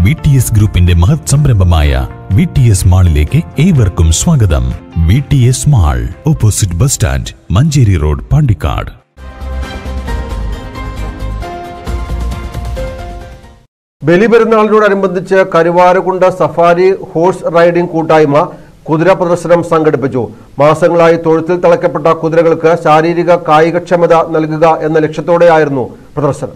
V T S ഗ്രൂപ്പിന്റെ മഹത് സംരംഭമായ വി ടി എസ് മാളിലേക്ക് ഏവർക്കും സ്വാഗതം V T S mall opposite bus stand Manjeri road Pandikkad ബലിപെരുന്നാളിനോടനുബന്ധിച്ച് കരുവാരകുണ്ട് സഫാരി ഹോഴ്സ് റൈഡിംഗ് കൂട്ടായ്മ കുതിര പ്രദർശനം സംഘടിപ്പിച്ചു മാസങ്ങളായി തൊഴുത്തിൽ തളയ്ക്കപ്പെട്ട കുതിരകൾക്ക് ശാരീരിക കായികക്ഷമത നൽകുക എന്ന ലക്ഷ്യത്തോടെയായിരുന്നു പ്രദർശനം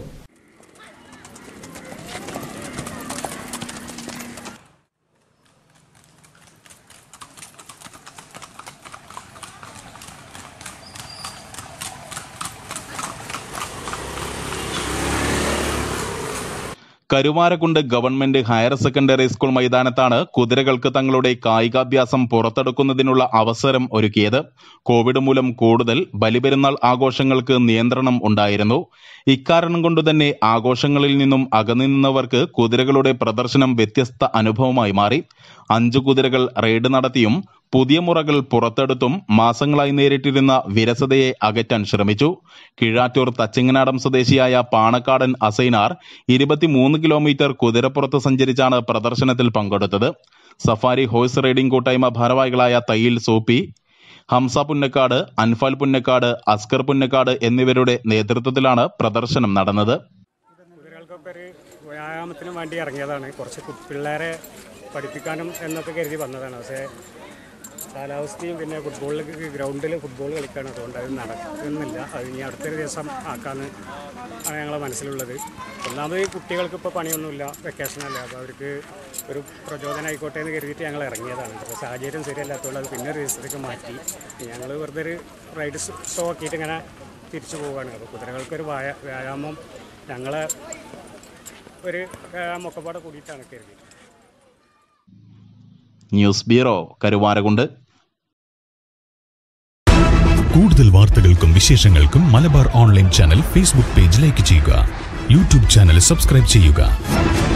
Karuvarakundu government higher secondary school മൈതാനത്താണ് കുതിരകൾക്ക് തങ്ങളുടെ കായികാഭ്യാസം പുറത്തെടുക്കുന്നതിനുള്ള അവസരം ഒരുക്കിയത് കോവിഡ് മൂലം കൂടുതൽ ബലിപെരുന്നാൾ ആഘോഷങ്ങൾക്ക് നിയന്ത്രണം ഉണ്ടായിരുന്നു ഇക്കാരണം കൊണ്ടുതന്നെ ആഘോഷങ്ങളിൽ നിന്നും അകന്നുനിന്നവർക്ക് കുതിരകളുടെ പ്രദർശനം വ്യത്യസ്ത അനുഭവമായി മാറി അഞ്ചു കുതിരകൾ റെയ്ഡ് നടത്തിയും പുതിയ മുറകൾ പുറത്തെടുത്തും മാസങ്ങളായി നേരിട്ടിരുന്ന വിരസതയെ അകറ്റാൻ ശ്രമിച്ചു കീഴാറ്റൂർ തച്ചിങ്ങനാടം സ്വദേശിയായ പാണക്കാടൻ അസൈനാർ ഇരുപത്തിമൂന്ന് കിലോമീറ്റർ കുതിരപ്പുറത്ത് സഞ്ചരിച്ചാണ് പ്രദർശനത്തിൽ പങ്കെടുത്തത് സഫാരി ഹോഴ്സ് റൈഡിംഗ് കൂട്ടായ്മ ഭാരവാഹികളായ തയ്യിൽ സോപ്പി ഹംസ പുന്നക്കാട് അൻഫാൽ പുന്നക്കാട് അസ്കർ പുന്നക്കാട് എന്നിവരുടെ നേതൃത്വത്തിലാണ് പ്രദർശനം നടന്നത് കുതിരകൾക്കൊക്കെ ഒരു വ്യായാമത്തിനും വേണ്ടി ഇറങ്ങിയതാണ് കുറച്ച് കു- പിള്ളേരെ പഠിപ്പിക്കാനും എന്നൊക്കെ കരുതി വന്നതാണ് പക്ഷേ കാലാവസ്ഥയും പിന്നെ ഫുട്ബോളിലേക്ക് ഗ്രൗണ്ടിൽ ഫുട്ബോൾ കളിക്കാണ് അതുകൊണ്ട് അത് നടക്കുന്നില്ല അത് ഇനി അടുത്തൊരു ദിവസം ആക്കാമെന്ന് ആണ് ഞങ്ങളെ മനസ്സിലുള്ളത് ഒന്നാമത് ഈ കുട്ടികൾക്ക് ഇപ്പോൾ പണിയൊന്നുമില്ല വെക്കേഷനല്ലേ അപ്പോൾ അവർക്ക് ഒരു പ്രചോദനം ആയിക്കോട്ടെ എന്ന് കരുതിയിട്ട് ഞങ്ങൾ ഇറങ്ങിയതാണ് അപ്പോൾ സാഹചര്യം ശരിയല്ലാത്തതുകൊണ്ട് അത് പിന്നെ ഒരു ദിവസത്തേക്ക് മാറ്റി ഞങ്ങൾ വെറുതെ ഒരു റൈഡ് ഷോ ആക്കിയിട്ട് ഇങ്ങനെ തിരിച്ചു പോവുകയാണ് അപ്പോൾ കുതിരകൾക്കൊരു വ്യായ വ്യായാമം ഞങ്ങളെ ഒരു വ്യായാമമൊക്കെ പാടെ കൂടിയിട്ടാണ് കരുതി ന്യൂസ് ബ്യൂറോ കരുവാരകുണ്ട് കൂടുതൽ വാർത്തകൾക്കും വിശേഷങ്ങൾക്കും Malabar online channel Facebook page like ചെയ്യുക യൂട്യൂബ് ചാനൽ സബ്സ്ക്രൈബ് ചെയ്യുക